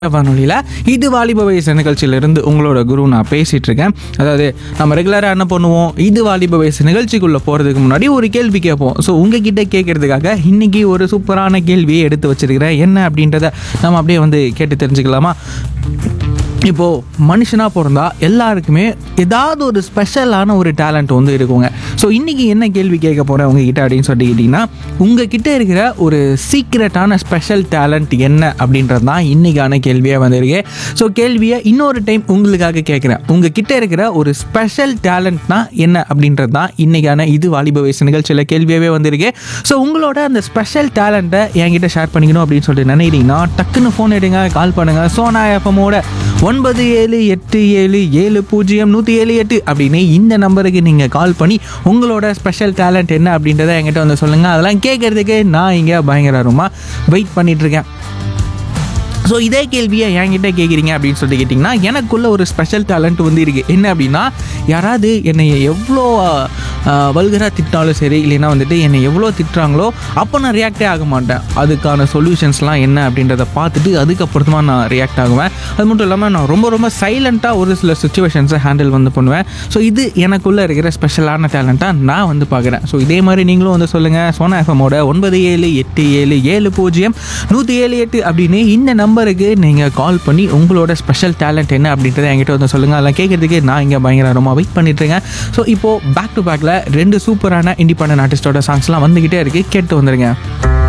வானொலியில் இது வாலிப வயசு நிகழ்ச்சியிலிருந்து உங்களோட குரு நான் பேசிகிட்டு இருக்கேன் அதாவது நம்ம ரெகுலராக என்ன பண்ணுவோம் இது வாலிப வயசு நிகழ்ச்சிக்குள்ளே போகிறதுக்கு முன்னாடி ஒரு கேள்வி கேட்போம் ஸோ உங்ககிட்ட கேட்கறதுக்காக இன்னைக்கு ஒரு சூப்பரான கேள்வியை எடுத்து வச்சிருக்கிறேன் என்ன அப்படின்றத நம்ம அப்படியே வந்து கேட்டு தெரிஞ்சுக்கலாமா இப்போது மனுஷனாக பிறந்தா எல்லாருக்குமே ஏதாவது ஒரு ஸ்பெஷலான ஒரு டேலண்ட் வந்து இருக்குங்க ஸோ இன்றைக்கி என்ன கேள்வி கேட்க போகிறேன் உங்ககிட்ட அப்படின்னு சொல்லிட்டு கேட்டிங்கன்னா உங்ககிட்ட இருக்கிற ஒரு சீக்ரெட்டான ஸ்பெஷல் டேலண்ட் என்ன அப்படின்றது தான் இன்றைக்கான கேள்வியாக வந்திருக்கு ஸோ கேள்வியை இன்னொரு டைம் உங்களுக்காக கேட்குறேன் உங்ககிட்ட இருக்கிற ஒரு ஸ்பெஷல் டேலண்ட்னா என்ன அப்படின்றது தான் இன்றைக்கான இது வாலிப வயசு நிகழ்ச்சியில் கேள்வியாகவே வந்திருக்கு ஸோ உங்களோட அந்த ஸ்பெஷல் டேலண்ட்டை என்கிட்ட ஷேர் பண்ணிக்கணும் அப்படின்னு சொல்லிட்டு நினைக்கிறீங்கன்னா டக்குன்னு ஃபோன் எடுங்க கால் பண்ணுங்கள் சோனா எஃப்எம்மோட ஒன்பது ஏழு எட்டு ஏழு ஏழு பூஜ்ஜியம் நூற்றி ஏழு எட்டு அப்படின்னு இந்த நம்பருக்கு நீங்கள் கால் பண்ணி உங்களோட ஸ்பெஷல் டேலண்ட் என்ன அப்படின்றத என்கிட்ட வந்து சொல்லுங்கள் அதெல்லாம் கேட்குறதுக்கு நான் இங்கே பயங்கரமாக வெயிட் பண்ணிகிட்ருக்கேன் ஸோ இதே கேள்வியை என்கிட்ட கேட்குறீங்க அப்படின்னு சொல்லிட்டு கேட்டிங்கன்னா எனக்குள்ள ஒரு ஸ்பெஷல் டேலண்ட் வந்து இருக்குது என்ன அப்படின்னா யாராவது என்னை எவ்வளோ வல்கராக திட்டினாலும் சரி இல்லைன்னா வந்துட்டு என்னை எவ்வளோ திட்டுறாங்களோ அப்போ நான் ரியாக்டே ஆக மாட்டேன் அதுக்கான சொல்யூஷன்ஸ்லாம் என்ன அப்படின்றத பார்த்துட்டு அதுக்கப்புறமா நான் ரியாக்ட் ஆகுவேன் அது மட்டும் இல்லாமல் நான் ரொம்ப ரொம்ப சைலண்ட்டாக ஒரு சில சுச்சுவேஷன்ஸை ஹேண்டில் வந்து பண்ணுவேன் ஸோ இது எனக்குள்ளே இருக்கிற ஸ்பெஷலான டேலண்ட்டாக நான் வந்து பார்க்குறேன் ஸோ இதே மாதிரி நீங்களும் வந்து சொல்லுங்கள் சோனா எஃப்எம்மோட ஒன்பது ஏழு எட்டு ஏழு ஏழு பூஜ்ஜியம் நூற்றி ஏழு எட்டு அப்படின்னு இந்த நம்பருக்கு நீங்கள் கால் பண்ணி உங்களோட ஸ்பெஷல் டேலண்ட் என்ன அப்படின்றத என்கிட்ட வந்து சொல்லுங்கள் அதெல்லாம் கேட்குறதுக்கு நான் இங்கே பயங்கரமாக வெயிட் பண்ணிட்டு இருக்கேன் ஸோ இப்போது பேக் டு பேக்கில் ரெண்டு சூப்பரான இண்டிபெண்டன்ட் ஆர்டிஸ்டோட சாங்ஸ்லாம் வந்துக்கிட்டே இருக்குது கேட்டு வந்துருங்க